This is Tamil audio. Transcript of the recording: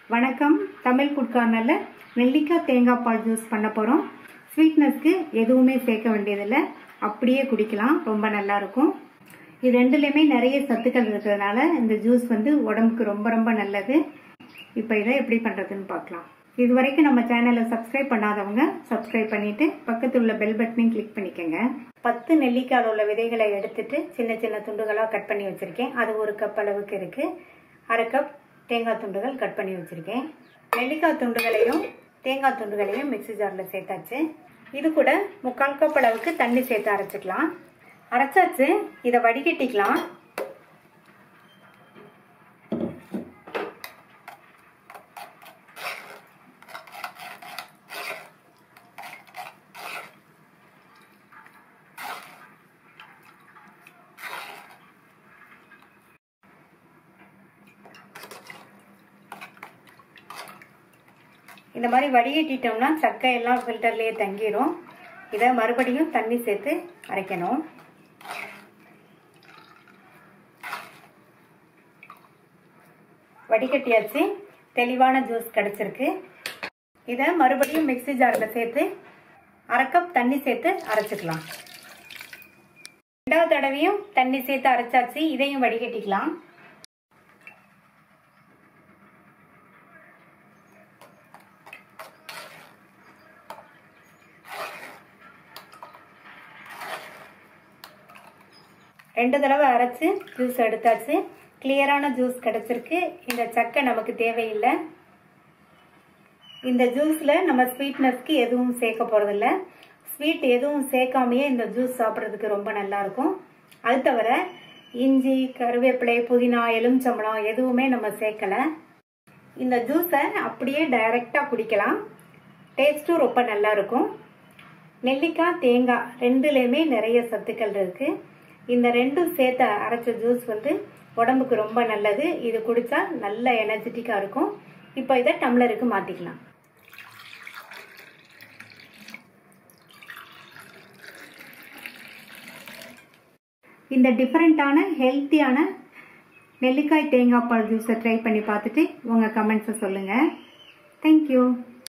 வணக்கம் தமிழ் ஃபுட் கார்னரில் நெல்லிக்காய் தேங்காய் பால் ஜூஸ் பண்ண போகிறோம் ஸ்வீட்னஸ்க்கு எதுவுமே சேர்க்க வேண்டியதில்லை அப்படியே குடிக்கலாம் ரொம்ப நல்லா இருக்கும் இது ரெண்டுலேயுமே நிறைய சத்துக்கள் இருக்கிறதுனால இந்த ஜூஸ் வந்து உடம்புக்கு ரொம்ப ரொம்ப நல்லது இப்போ இதை எப்படி பண்ணுறதுன்னு பார்க்கலாம் இது வரைக்கும் நம்ம சேனலை சப்ஸ்கிரைப் பண்ணாதவங்க சப்ஸ்கிரைப் பண்ணிட்டு பக்கத்தில் உள்ள பெல் பட்டனையும் கிளிக் பண்ணிக்கோங்க பத்து நெல்லிக்காயில் உள்ள விதைகளை எடுத்துட்டு சின்ன சின்ன துண்டுகளாக கட் பண்ணி வச்சிருக்கேன் அது ஒரு கப் அளவுக்கு இருக்கு அரை கப் தேங்காய் துண்டுகள் கட் பண்ணி வச்சிருக்கேன் நெல்லிக்காய் துண்டுகளையும் தேங்காய் துண்டுகளையும் மிக்ஸி ஜாரில் சேர்த்தாச்சு இது கூட முக்கால் கப் அளவுக்கு தண்ணி சேர்த்து அரைச்சிக்கலாம் அரைச்சாச்சு இதை வடிகட்டிக்கலாம் இந்த மாதிரி வடிகட்டிட்டோம்னா சக்கை எல்லாம் ஃபில்டர்லேயே தங்கிடும் இதை மறுபடியும் தண்ணி சேர்த்து அரைக்கணும் வடிகட்டியாச்சு தெளிவான ஜூஸ் கிடைச்சிருக்கு இதை மறுபடியும் மிக்ஸி ஜாரில் சேர்த்து அரை கப் தண்ணி சேர்த்து அரைச்சிக்கலாம் ரெண்டாவது தடவையும் தண்ணி சேர்த்து அரைச்சாச்சு இதையும் வடிகட்டிக்கலாம் ரெண்டு தடவை அரைச்சு ஜூஸ் எடுத்தாச்சு கிளியரான ஜூஸ் கிடைச்சிருக்கு இந்த சக்கை நமக்கு தேவையில்லை இந்த ஜூஸில் நம்ம ஸ்வீட்னஸ்க்கு எதுவும் சேர்க்க போகிறதில்ல ஸ்வீட் எதுவும் சேர்க்காமையே இந்த ஜூஸ் சாப்பிட்றதுக்கு ரொம்ப நல்லா இருக்கும் அது தவிர இஞ்சி கருவேப்பிலை புதினா எலுமிச்சம்பழம் எதுவுமே நம்ம சேர்க்கலை இந்த ஜூஸை அப்படியே டைரெக்டாக குடிக்கலாம் டேஸ்ட்டும் ரொம்ப நல்லா இருக்கும் நெல்லிக்காய் தேங்காய் ரெண்டுலேயுமே நிறைய சத்துக்கள் இருக்குது இந்த ரெண்டும் சேர்த்த அரைச்ச ஜூஸ் வந்து உடம்புக்கு ரொம்ப நல்லது இது குடித்தா நல்ல எனர்ஜெட்டிக்காக இருக்கும் இப்போ இதை டம்ளருக்கு மாற்றிக்கலாம் இந்த டிஃப்ரெண்ட்டான ஹெல்த்தியான நெல்லிக்காய் தேங்காய் பால் ஜூஸை ட்ரை பண்ணி பார்த்துட்டு உங்கள் கமெண்ட்ஸை சொல்லுங்கள் தேங்க்யூ